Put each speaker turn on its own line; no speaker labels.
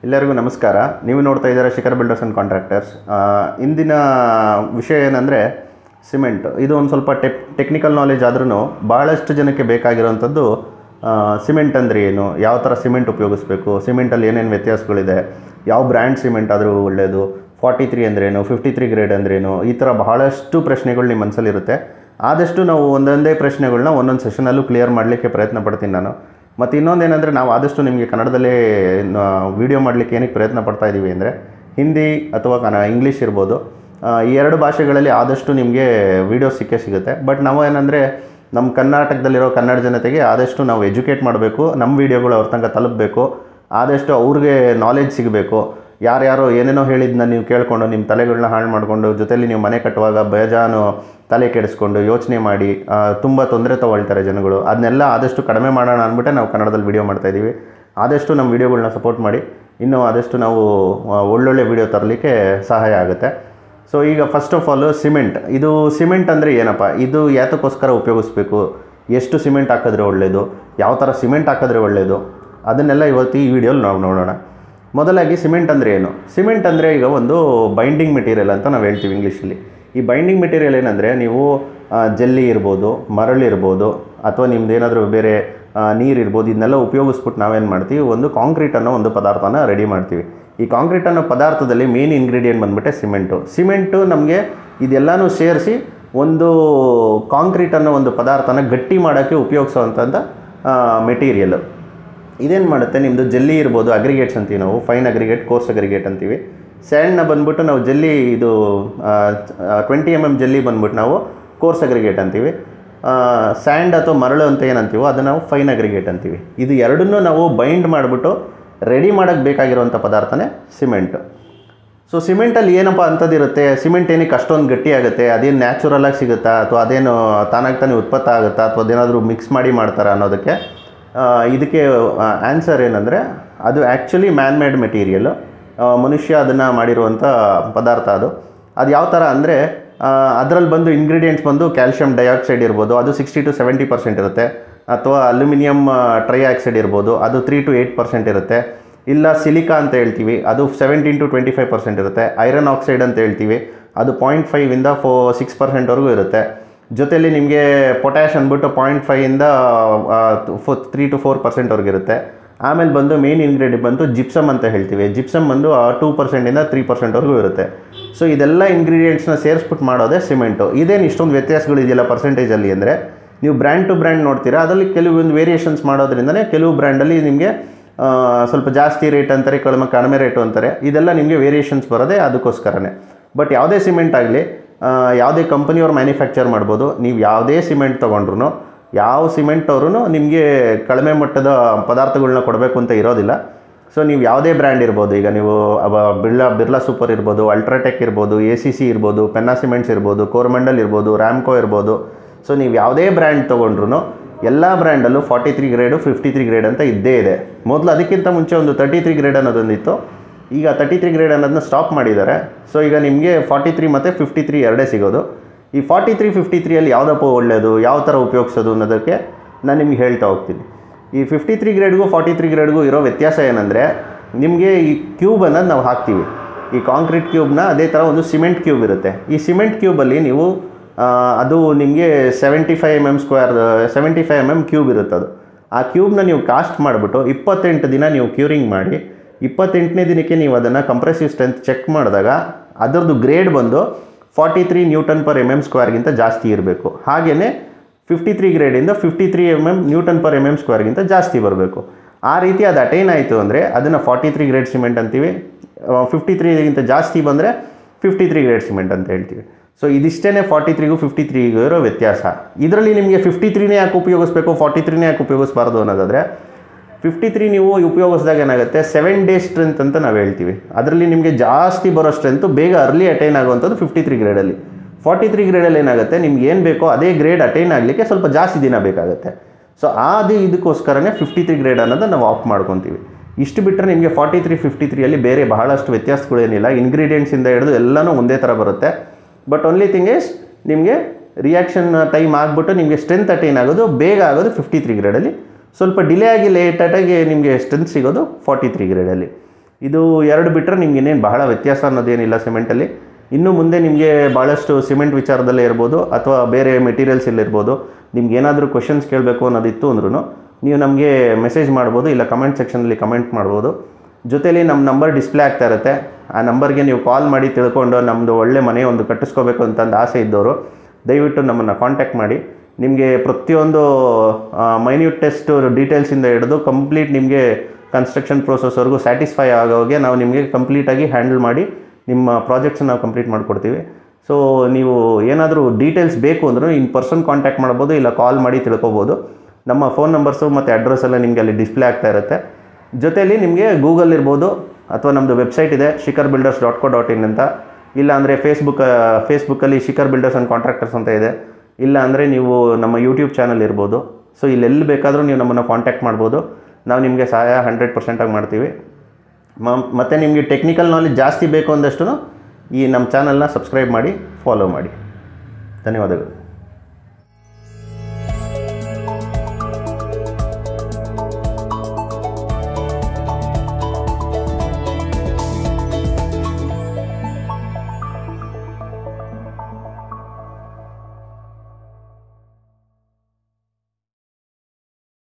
ಎಲ್ಲರಿಗೂ ನಮಸ್ಕಾರ ನೀವು ನೋಡ್ತಾ ಇದ್ದೀರಾ ಶಿಖರ್ ಬಿಲ್ಡರ್ಸ್ ಆ್ಯಂಡ್ ಕಾಂಟ್ರಾಕ್ಟರ್ಸ್ ಇಂದಿನ ವಿಷಯ ಏನಂದರೆ ಸಿಮೆಂಟ್ ಇದು ಒಂದು ಸ್ವಲ್ಪ ಟೆಕ್ ಟೆಕ್ನಿಕಲ್ ನಾಲೆಜ್ ಆದ್ರೂ ಭಾಳಷ್ಟು ಜನಕ್ಕೆ ಬೇಕಾಗಿರೋವಂಥದ್ದು ಸಿಮೆಂಟ್ ಅಂದರೆ ಏನು ಯಾವ ಥರ ಸಿಮೆಂಟ್ ಉಪಯೋಗಿಸ್ಬೇಕು ಸಿಮೆಂಟಲ್ಲಿ ಏನೇನು ವ್ಯತ್ಯಾಸಗಳಿದೆ ಯಾವ ಬ್ರ್ಯಾಂಡ್ ಸಿಮೆಂಟ್ ಆದರೂ ಒಳ್ಳೆಯದು ಫಾರ್ಟಿ ತ್ರೀ ಅಂದ್ರೇನು ಫಿಫ್ಟಿ ತ್ರೀ ಗ್ರೇಡ್ ಅಂದ್ರೇನು ಈ ಥರ ಬಹಳಷ್ಟು ಪ್ರಶ್ನೆಗಳು ನಿಮ್ಮ ಮನಸ್ಸಲ್ಲಿರುತ್ತೆ ಆದಷ್ಟು ನಾವು ಒಂದೊಂದೇ ಪ್ರಶ್ನೆಗಳನ್ನ ಒಂದೊಂದು ಸೆಷನಲ್ಲೂ ಕ್ಲಿಯರ್ ಮಾಡಲಿಕ್ಕೆ ಪ್ರಯತ್ನ ಪಡ್ತೀನಿ ನಾನು ಮತ್ತು ಇನ್ನೊಂದೇನೆಂದರೆ ನಾವು ಆದಷ್ಟು ನಿಮಗೆ ಕನ್ನಡದಲ್ಲೇ ವಿಡಿಯೋ ಮಾಡಲಿಕ್ಕೆ ಏನಕ್ಕೆ ಪ್ರಯತ್ನ ಪಡ್ತಾ ಇದ್ದೀವಿ ಅಂದರೆ ಹಿಂದಿ ಅಥವಾ ಕನ ಇಂಗ್ಲೀಷ್ ಇರ್ಬೋದು ಆ, ಈ ಎರಡು ಭಾಷೆಗಳಲ್ಲಿ ಆದಷ್ಟು ನಿಮಗೆ ವಿಡಿಯೋ ಸಿಕ್ಕೇ ಸಿಗುತ್ತೆ ಬಟ್ ನಾವು ಏನಂದರೆ ನಮ್ಮ ಕರ್ನಾಟಕದಲ್ಲಿರೋ ಕನ್ನಡ ಜನತೆಗೆ ಆದಷ್ಟು ನಾವು ಎಜುಕೇಟ್ ಮಾಡಬೇಕು ನಮ್ಮ ವೀಡಿಯೋಗಳು ಅವ್ರ ತನಕ ತಲುಪಬೇಕು ಆದಷ್ಟು ಅವ್ರಿಗೆ ನಾಲೆಜ್ ಸಿಗಬೇಕು ಯಾರ್ಯಾರೋ ಏನೇನೋ ಹೇಳಿದ್ನ ನೀವು ಕೇಳಿಕೊಂಡು ನಿಮ್ಮ ತಲೆಗಳನ್ನ ಹಾಳು ಮಾಡಿಕೊಂಡು ಜೊತೆಲಿ ನೀವು ಮನೆ ಕಟ್ಟುವಾಗ ಬೇಜಾನು ತಲೆ ಕೆಡಿಸ್ಕೊಂಡು ಯೋಚನೆ ಮಾಡಿ ತುಂಬ ತೊಂದರೆ ತೊಗೊಳ್ತಾರೆ ಜನಗಳು ಅದನ್ನೆಲ್ಲ ಆದಷ್ಟು ಕಡಿಮೆ ಮಾಡೋಣ ಅಂದ್ಬಿಟ್ಟೆ ನಾವು ಕನ್ನಡದಲ್ಲಿ ವೀಡಿಯೋ ಮಾಡ್ತಾಯಿದ್ದೀವಿ ಆದಷ್ಟು ನಮ್ಮ ವೀಡಿಯೋಗಳನ್ನ ಸಪೋರ್ಟ್ ಮಾಡಿ ಇನ್ನೂ ಆದಷ್ಟು ನಾವು ಆ, ಒಳ್ಳೊಳ್ಳೆ ವೀಡಿಯೋ ತರಲಿಕ್ಕೆ ಸಹಾಯ ಆಗುತ್ತೆ ಸೊ ಈಗ ಫಸ್ಟ್ ಆಫ್ ಆಲ್ ಸಿಮೆಂಟ್ ಇದು ಸಿಮೆಂಟ್ ಅಂದರೆ ಏನಪ್ಪ ಇದು ಯಾತಕ್ಕೋಸ್ಕರ ಉಪಯೋಗಿಸ್ಬೇಕು ಎಷ್ಟು ಸಿಮೆಂಟ್ ಹಾಕಿದ್ರೆ ಒಳ್ಳೆಯದು ಯಾವ ಥರ ಸಿಮೆಂಟ್ ಹಾಕಿದ್ರೆ ಒಳ್ಳೆಯದು ಅದನ್ನೆಲ್ಲ ಇವತ್ತು ಈ ವಿಡಿಯೋಲಿ ನಾವು ನೋಡೋಣ ಮೊದಲಾಗಿ ಸಿಮೆಂಟ್ ಅಂದರೆ ಏನು ಸಿಮೆಂಟ್ ಅಂದರೆ ಈಗ ಒಂದು ಬೈಂಡಿಂಗ್ ಮೆಟೀರಿಯಲ್ ಅಂತ ನಾವು ಹೇಳ್ತೀವಿ ಇಂಗ್ಲೀಷಲ್ಲಿ ಈ ಬೈಂಡಿಂಗ್ ಮೆಟೀರಿಯಲ್ ಏನಂದರೆ ನೀವು ಆ, ಜಲ್ಲಿ ಇರ್ಬೋದು ಮರಳು ಇರ್ಬೋದು ಅಥವಾ ನಿಮ್ದು ಏನಾದರೂ ಬೇರೆ ಆ, ನೀರು ಇರ್ಬೋದು ಇದನ್ನೆಲ್ಲ ಉಪಯೋಗಿಸ್ಬಿಟ್ಟು ನಾವೇನು ಮಾಡ್ತೀವಿ ಒಂದು ಕಾಂಕ್ರೀಟ್ ಅನ್ನೋ ಒಂದು ಪದಾರ್ಥನ ರೆಡಿ ಮಾಡ್ತೀವಿ ಈ ಕಾಂಕ್ರೀಟ್ ಅನ್ನೋ ಪದಾರ್ಥದಲ್ಲಿ ಮೇನ್ ಇಂಗ್ರೀಡಿಯೆಂಟ್ ಬಂದ್ಬಿಟ್ಟೆ ಸಿಮೆಂಟು ಸಿಮೆಂಟು ನಮಗೆ ಇದೆಲ್ಲನೂ ಸೇರಿಸಿ ಒಂದು ಕಾಂಕ್ರೀಟ್ ಅನ್ನೋ ಒಂದು ಪದಾರ್ಥನ ಗಟ್ಟಿ ಮಾಡೋಕ್ಕೆ ಉಪಯೋಗಿಸೋವಂಥದ್ದು ಮೆಟೀರಿಯಲ್ ಇದೇನು ಮಾಡುತ್ತೆ ನಿಮ್ಮದು ಜಲ್ಲಿ ಇರ್ಬೋದು ಅಗ್ರಿಗೇಟ್ಸ್ ಅಂತೀವಿ ನಾವು ಫೈನ್ ಅಗ್ರಿಗೇಟ್ ಕೋರ್ಸ್ ಅಗ್ರಿಗೇಟ್ ಅಂತೀವಿ ಸ್ಯಾಂಡ್ನ ಬಂದ್ಬಿಟ್ಟು ನಾವು ಜಲ್ಲಿ ಇದು ಟ್ವೆಂಟಿ ಎಮ್ ಎಮ್ ಜಲ್ಲಿ ಬಂದ್ಬಿಟ್ಟು ನಾವು ಕೋರ್ಸ್ ಅಗ್ರಿಗೇಟ್ ಅಂತೀವಿ ಸ್ಯಾಂಡ್ ಅಥವಾ ಮರಳು ಅಂತ ಏನಂತೀವೋ ಅದನ್ನು ನಾವು ಫೈನ್ ಅಗ್ರಿಗೇಟ್ ಅಂತೀವಿ ಇದು ಎರಡನ್ನೂ ನಾವು ಬೈಂಡ್ ಮಾಡಿಬಿಟ್ಟು ರೆಡಿ ಮಾಡೋಕ್ಕೆ ಬೇಕಾಗಿರುವಂಥ ಪದಾರ್ಥನೇ ಸಿಮೆಂಟ್ ಸೊ ಸಿಮೆಂಟಲ್ಲಿ ಏನಪ್ಪ ಅಂಥದ್ದಿರುತ್ತೆ ಸಿಮೆಂಟ್ ಏನಕ್ಕೆ ಅಷ್ಟೊಂದು ಗಟ್ಟಿ ಆಗುತ್ತೆ ಅದೇನು ನ್ಯಾಚುರಲಾಗಿ ಸಿಗುತ್ತಾ ಅಥವಾ ಅದೇನು ತಾನಾಗಿ ತಾನೇ ಉತ್ಪತ್ತ ಆಗುತ್ತಾ ಅಥವಾ ಅದೇನಾದರೂ ಮಿಕ್ಸ್ ಮಾಡಿ ಮಾಡ್ತಾರಾ ಅನ್ನೋದಕ್ಕೆ ಆ, ಇದಕ್ಕೆ ಆನ್ಸರ್ ಏನಂದರೆ ಅದು ಆ್ಯಕ್ಚುಲಿ ಮ್ಯಾನ್ ಮೇಡ್ ಮೆಟೀರಿಯಲ್ಲು ಮನುಷ್ಯ ಅದನ್ನು ಮಾಡಿರುವಂಥ ಪದಾರ್ಥ ಅದು ಅದು ಯಾವ ಥರ ಅಂದರೆ ಅದರಲ್ಲಿ ಬಂದು ಇಂಗ್ರೀಡಿಯೆಂಟ್ಸ್ ಬಂದು ಕ್ಯಾಲ್ಶಿಯಂ ಡೈಆಕ್ಸೈಡ್ ಇರ್ಬೋದು ಅದು ಸಿಕ್ಸ್ಟಿ ಟು ಸೆವೆಂಟಿ ಪರ್ಸೆಂಟ್ ಇರುತ್ತೆ ಅಥವಾ ಅಲ್ಯೂಮಿನಿಯಂ ಟ್ರೈ ಆಕ್ಸೈಡ್ ಇರ್ಬೋದು ಅದು ತ್ರೀ ಟು ಏಯ್ಟ್ ಪರ್ಸೆಂಟ್ ಇರುತ್ತೆ ಇಲ್ಲ ಸಿಲಿಕಾ ಅಂತ ಹೇಳ್ತೀವಿ ಅದು seventeen to twenty five percent ಇರುತ್ತೆ ಐರನ್ ಆಕ್ಸೈಡ್ ಅಂತ ಹೇಳ್ತೀವಿ ಅದು ಪಾಯಿಂಟ್ ಫೈವಿಂದ ಫೋ ಸಿಕ್ಸ್ ಪರ್ಸೆಂಟ್ವರೆಗೂ ಇರುತ್ತೆ ಜೊತೆಲಿ ನಿಮಗೆ ಪೊಟ್ಯಾಶ್ ಅಂದ್ಬಿಟ್ಟು ಪಾಯಿಂಟ್ ಫೈವಿಂದ ಫೋ ತ್ರೀ ಟು ಫೋರ್ ಪರ್ಸೆಂಟ್ವರೆಗೆ ಇರುತ್ತೆ ಆಮೇಲೆ ಬಂದು ಮೇನ್ ಇಂಗ್ರೀಡಿಯೆಂಟ್ ಬಂದು ಜಿಪ್ಸಮ್ ಅಂತ ಹೇಳ್ತೀವಿ ಜಿಪ್ಸಮ್ ಬಂದು ಟೂ ಪರ್ಸೆಂಟಿಂದ ತ್ರೀ ಪರ್ಸೆಂಟ್ವರೆಗೂ ಇರುತ್ತೆ ಸೊ ಇದೆಲ್ಲ ಇಂಗ್ರೀಡಿಯೆಂಟ್ಸ್ನ ಸೇರಿಸ್ಬಿಟ್ಟು ಮಾಡೋದೇ ಸಿಮೆಂಟು ಇದೇನು ಇಷ್ಟೊಂದು ವ್ಯತ್ಯಾಸಗಳಿದೆಯಲ್ಲ ಪರ್ಸೆಂಟೇಜಲ್ಲಿ ಅಂದರೆ ನೀವು ಬ್ರ್ಯಾಂಡ್ ಟು ಬ್ರ್ಯಾಂಡ್ ನೋಡ್ತೀರಾ ಅದರಲ್ಲಿ ಕೆಲವೊಂದು ವೇರಿಯೇಷನ್ಸ್ ಮಾಡೋದ್ರಿಂದನೇ ಕೆಲವು ಬ್ರ್ಯಾಂಡಲ್ಲಿ ನಿಮಗೆ ಆ, ಸ್ವಲ್ಪ ಜಾಸ್ತಿ ರೇಟ್ ಅಂತಾರೆ ಕಡಿಮೆ ಕಡಿಮೆ ರೇಟು ಅಂತಾರೆ ಇದೆಲ್ಲ ನಿಮಗೆ ವೇರಿಯೇಷನ್ಸ್ ಬರೋದೇ ಅದಕ್ಕೋಸ್ಕರನೇ ಬಟ್ ಯಾವುದೇ ಸಿಮೆಂಟ್ ಆಗಲಿ ಯಾವುದೇ ಕಂಪನಿಯವ್ರು ಮ್ಯಾನುಫ್ಯಾಕ್ಚರ್ ಮಾಡ್ಬೋದು ನೀವು ಯಾವುದೇ ಸಿಮೆಂಟ್ ತೊಗೊಂಡ್ರು ಯಾವ ಸಿಮೆಂಟ್ ಅವರು ನಿಮಗೆ ಕಡಿಮೆ ಮಟ್ಟದ ಪದಾರ್ಥಗಳನ್ನ ಕೊಡಬೇಕು ಅಂತ ಇರೋದಿಲ್ಲ ಸೊ ನೀವು ಯಾವುದೇ ಬ್ರ್ಯಾಂಡ್ ಇರ್ಬೋದು ಈಗ ನೀವು ಅವ ಬಿರ್ಲಾ ಬಿರ್ಲಾ ಸೂಪರ್ ಇರ್ಬೋದು ಅಲ್ಟ್ರಾಟೆಕ್ ಇರ್ಬೋದು ಎ ಸಿ ಸಿ ಇರ್ಬೋದು ಪೆನ್ನಾ ಸಿಮೆಂಟ್ಸ್ ಇರ್ಬೋದು ಕೋರ್ಮಂಡಲ್ ಇರ್ಬೋದು ರ್ಯಾಮ್ಕೋ ಇರ್ಬೋದು ಸೊ ನೀವು ಯಾವುದೇ ಬ್ರ್ಯಾಂಡ್ ತೊಗೊಂಡ್ರು ಎಲ್ಲ ಬ್ರ್ಯಾಂಡಲ್ಲೂ forty three grade fifty three grade ಅಂತ ಇದ್ದೇ ಇದೆ ಮೊದಲು ಅದಕ್ಕಿಂತ ಮುಂಚೆ ಒಂದು ತರ್ಟಿ ತ್ರೀ ಗ್ರೇಡ್ ಅನ್ನೋದೊಂದಿತ್ತು ಈಗ ತರ್ಟಿ ತ್ರೀ ಗ್ರೇಡ್ ಅನ್ನೋದನ್ನ ಸ್ಟಾಪ್ ಮಾಡಿದ್ದಾರೆ ಸೊ ಈಗ ನಿಮಗೆ ಫಾರ್ಟಿ ತ್ರೀ ಮತ್ತು ಫಿಫ್ಟಿ ತ್ರೀ ಎರಡೇ ಸಿಗೋದು ಈ ಫಾರ್ಟಿ ತ್ರೀ ಫಿಫ್ಟಿ ತ್ರೀಯಲ್ಲಿ ಯಾವುದಪ್ಪ ಒಳ್ಳೆಯದು ಯಾವ ಥರ ಉಪಯೋಗಿಸೋದು ಅನ್ನೋದಕ್ಕೆ ನಾನು ನಿಮ್ಗೆ ಹೇಳ್ತಾ ಹೋಗ್ತೀನಿ ಈ ಫಿಫ್ಟಿ ತ್ರೀ ಗ್ರೇಡ್ಗೂ ಫಾರ್ಟಿ ತ್ರೀ ಗ್ರೇಡ್ಗೂ ಇರೋ ವ್ಯತ್ಯಾಸ ಏನಂದರೆ ನಿಮಗೆ ಈ ಕ್ಯೂಬ್ ಅನ್ನೋದು ನಾವು ಹಾಕ್ತೀವಿ ಈ ಕಾಂಕ್ರೀಟ್ ಕ್ಯೂಬ್ನ ಅದೇ ಥರ ಒಂದು ಸಿಮೆಂಟ್ ಕ್ಯೂಬ್ ಇರುತ್ತೆ ಈ ಸಿಮೆಂಟ್ ಕ್ಯೂಬಲ್ಲಿ ನೀವು ಆ, ಅದು ನಿಮಗೆ seventy five M M square seventy five M M cube ಇರುತ್ತೆ ಅದು ಆ ಕ್ಯೂಬ್ನ ನೀವು ಕಾಸ್ಟ್ ಮಾಡಿಬಿಟ್ಟು ಇಪ್ಪತ್ತೆಂಟು ದಿನ ನೀವು ಕ್ಯೂರಿಂಗ್ ಮಾಡಿ ಇಪ್ಪತ್ತೆಂಟನೇ ದಿನಕ್ಕೆ ನೀವು ಅದನ್ನು ಕಂಪ್ರೆಸಿವ್ ಸ್ಟ್ರೆಂತ್ ಚೆಕ್ ಮಾಡಿದಾಗ ಅದರದ್ದು ಗ್ರೇಡ್ ಬಂದು forty three newton per M M ಸ್ಕ್ವೇರ್ಗಿಂತ ಜಾಸ್ತಿ ಇರಬೇಕು ಹಾಗೆಯೇ ಫಿಫ್ಟಿ ತ್ರೀ ಗ್ರೇಡಿಂದ fifty three M M newton per M M ಸ್ಕ್ವೇರ್ಗಿಂತ ಜಾಸ್ತಿ ಬರಬೇಕು ಆ ರೀತಿ ಅದು ಅಟೈನ್ ಆಯಿತು ಅಂದರೆ ಅದನ್ನು ಫಾರ್ಟಿ ತ್ರೀ ಗ್ರೇಡ್ ಸಿಮೆಂಟ್ ಅಂತೀವಿ ಫಿಫ್ಟಿ ತ್ರೀಗಿಂತ ಜಾಸ್ತಿ ಬಂದರೆ ಫಿಫ್ಟಿ ತ್ರೀ ಗ್ರೇಡ್ ಸಿಮೆಂಟ್ ಅಂತ ಹೇಳ್ತೀವಿ ಸೊ ಇದಿಷ್ಟೇ ಫಾರ್ಟಿ ತ್ರೀಗೂ ಫಿಫ್ಟಿ ತ್ರೀಗೂ ಇರೋ ವ್ಯತ್ಯಾಸ ಇದರಲ್ಲಿ ನಿಮಗೆ ಫಿಫ್ಟಿ ತ್ರೀನೇ ಯಾಕೆ ಉಪಯೋಗಿಸ್ಬೇಕು ಫಾರ್ಟಿ ತ್ರೀನೇ ಯಾಕೆ ಉಪಯೋಗಿಸಬಾರ್ದು ಅನ್ನೋದಾದರೆ ಫಿಫ್ಟಿ ತ್ರೀ ನೀವು ಉಪಯೋಗಿಸಿದಾಗ ಏನಾಗುತ್ತೆ ಸೆವೆನ್ ಡೇ ಸ್ಟ್ರೆಂತ್ ಅಂತ ನಾವು ಹೇಳ್ತೀವಿ ಅದರಲ್ಲಿ ನಿಮಗೆ ಜಾಸ್ತಿ ಬರೋ ಸ್ಟ್ರೆಂತು ಬೇಗ ಅರ್ಲಿ ಅಟೈನ್ ಆಗುವಂಥದ್ದು ಫಿಫ್ಟಿ ತ್ರೀ ಗ್ರೇಡಲ್ಲಿ ಫಾರ್ಟಿ ತ್ರೀ ಗ್ರೇಡಲ್ಲಿ ಏನಾಗುತ್ತೆ ನಿಮ್ಗೆ ಏನು ಬೇಕೋ ಅದೇ ಗ್ರೇಡ್ ಅಟೈನ್ ಆಗಲಿಕ್ಕೆ ಸ್ವಲ್ಪ ಜಾಸ್ತಿ ದಿನ ಬೇಕಾಗುತ್ತೆ ಸೊ ಅದು ಇದಕ್ಕೋಸ್ಕರನೇ ಫಿಫ್ಟಿ ತ್ರೀ ಗ್ರೇಡ್ ಅನ್ನೋದನ್ನ ನಾವು ಆಫ್ ಮಾಡ್ಕೊತೀವಿ ಇಷ್ಟು ಬಿಟ್ಟರೆ ನಿಮಗೆ ಫಾರ್ಟಿ ತ್ರೀ ಫಿಫ್ಟಿ ತ್ರೀಯಲ್ಲಿ ಬೇರೆ ಬಹಳಷ್ಟು ವ್ಯತ್ಯಾಸಗಳೇನಿಲ್ಲ ಇಂಗ್ರೀಡಿಯೆಂಟ್ಸಿಂದ ಹಿಡಿದು ಎಲ್ಲನೂ ಒಂದೇ ಥರ ಬರುತ್ತೆ ಬಟ್ ಓನ್ಲಿ ಥಿಂಗ್ ಇಸ್ ನಿಮಗೆ ರಿಯಾಕ್ಷನ್ ಟೈಮ್ ಆಗಿಬಿಟ್ಟು ನಿಮಗೆ ಸ್ಟ್ರೆಂತ್ ಅಟೈನ್ ಆಗೋದು ಬೇಗ ಆಗೋದು ಫಿಫ್ಟಿ ತ್ರೀ ಗ್ರೇಡಲ್ಲಿ ಸ್ವಲ್ಪ ಡಿಲೇ ಆಗಿ ಲೇಟಾಗಿ ನಿಮಗೆ ಸ್ಟ್ರೆಂತ್ ಸಿಗೋದು ಫಾರ್ಟಿ ತ್ರೀ ಗ್ರೇಡಲ್ಲಿ ಇದು ಎರಡು ಬಿಟ್ಟರೆ ನಿಮ್ಗೆ ಇನ್ನೇನು ಬಹಳ ವ್ಯತ್ಯಾಸ ಅನ್ನೋದೇನಿಲ್ಲ ಸಿಮೆಂಟಲ್ಲಿ ಇನ್ನು ಮುಂದೆ ನಿಮಗೆ ಭಾಳಷ್ಟು ಸಿಮೆಂಟ್ ವಿಚಾರದಲ್ಲೇ ಇರ್ಬೋದು ಅಥವಾ ಬೇರೆ ಮೆಟೀರಿಯಲ್ಸ್ ಇರ್ಬೋದು ನಿಮ್ಗೆ ಏನಾದರೂ ಕ್ವಶನ್ಸ್ ಕೇಳಬೇಕು ಅನ್ನೋದಿತ್ತು ಅಂದ್ರೂ ನೀವು ನಮಗೆ ಮೆಸೇಜ್ ಮಾಡ್ಬೋದು ಇಲ್ಲ ಕಮೆಂಟ್ ಸೆಕ್ಷನಲ್ಲಿ ಕಮೆಂಟ್ ಮಾಡ್ಬೋದು ಜೊತೆಲಿ ನಮ್ಮ ನಂಬರ್ ಡಿಸ್ಪ್ಲೇ ಆಗ್ತಾ ಇರುತ್ತೆ ಆ ನಂಬರ್ಗೆ ನೀವು ಕಾಲ್ ಮಾಡಿ ತಿಳ್ಕೊಂಡು ನಮ್ಮದು ಒಳ್ಳೆ ಮನೆ ಒಂದು ಕಟ್ಟಿಸ್ಕೋಬೇಕು ಅಂತಂದು ಆಸೆ ಇದ್ದವರು ದಯವಿಟ್ಟು ನಮ್ಮನ್ನು ಕಾಂಟ್ಯಾಕ್ಟ್ ಮಾಡಿ ನಿಮಗೆ ಪ್ರತಿಯೊಂದು ಮೈನ್ಯೂಟ್ ಟೆಸ್ಟ್ ಡೀಟೇಲ್ಸಿಂದ ಹಿಡಿದು ಕಂಪ್ಲೀಟ್ ನಿಮಗೆ ಕನ್ಸ್ಟ್ರಕ್ಷನ್ ಪ್ರೋಸೆಸ್ವರೆಗೂ ಸ್ಯಾಟಿಸ್ಫೈ ಆಗೋಗೆ ನಾವು ನಿಮಗೆ ಕಂಪ್ಲೀಟಾಗಿ ಹ್ಯಾಂಡಲ್ ಮಾಡಿ ನಿಮ್ಮ ಪ್ರಾಜೆಕ್ಟ್ಸ್ ನಾವು ಕಂಪ್ಲೀಟ್ ಮಾಡಿಕೊಡ್ತೀವಿ ಸೊ ನೀವು ಏನಾದರೂ ಡೀಟೇಲ್ಸ್ ಬೇಕು ಅಂದರೂ ಇನ್ ಪರ್ಸನ್ ಕಾಂಟ್ಯಾಕ್ಟ್ ಮಾಡ್ಬೋದು ಇಲ್ಲ ಕಾಲ್ ಮಾಡಿ ತಿಳ್ಕೊಬೋದು ನಮ್ಮ ಫೋನ್ ನಂಬರ್ಸು ಮತ್ತು ಅಡ್ರೆಸ್ ಎಲ್ಲ ನಿಮಗೆ ಅಲ್ಲಿ ಡಿಸ್ಪ್ಲೇ ಆಗ್ತಾ ಇರುತ್ತೆ ಜೊತೆಯಲ್ಲಿ ನಿಮಗೆ ಗೂಗಲ್ ಇರ್ಬೋದು ಅಥವಾ ನಮ್ಮದು ವೆಬ್ಸೈಟ್ ಇದೆ Shikhar builders dot co dot in ಅಂತ ಇಲ್ಲ ಅಂದರೆ ಫೇಸ್ಬುಕ್ ಫೇಸ್ಬುಕ್ಕಲ್ಲಿ ಶಿಖರ್ ಬಿಲ್ಡರ್ಸ್ ಆ್ಯಂಡ್ ಕಾಂಟ್ರಾಕ್ಟರ್ಸ್ ಅಂತ ಇದೆ ಇಲ್ಲ ಅಂದರೆ ನೀವು ನಮ್ಮ ಯೂಟ್ಯೂಬ್ ಚಾನಲ್ ಇರ್ಬೋದು ಸೊ ಇಲ್ಲೆಲ್ಲಿ ಬೇಕಾದರೂ ನೀವು ನಮ್ಮನ್ನು ಕಾಂಟ್ಯಾಕ್ಟ್ ಮಾಡ್ಬೋದು ನಾವು ನಿಮಗೆ ಸಹಾಯ ಹಂಡ್ರೆಡ್ ಪರ್ಸೆಂಟಾಗಿ ಮಾಡ್ತೀವಿ ಮ ಮತ್ತು ನಿಮಗೆ ಟೆಕ್ನಿಕಲ್ ನಾಲೆಜ್ ಜಾಸ್ತಿ ಬೇಕು ಅಂದಷ್ಟು ಈ ನಮ್ಮ ಚಾನಲ್ನ ಸಬ್ಸ್ಕ್ರೈಬ್ ಮಾಡಿ ಫಾಲೋ ಮಾಡಿ ಧನ್ಯವಾದಗಳು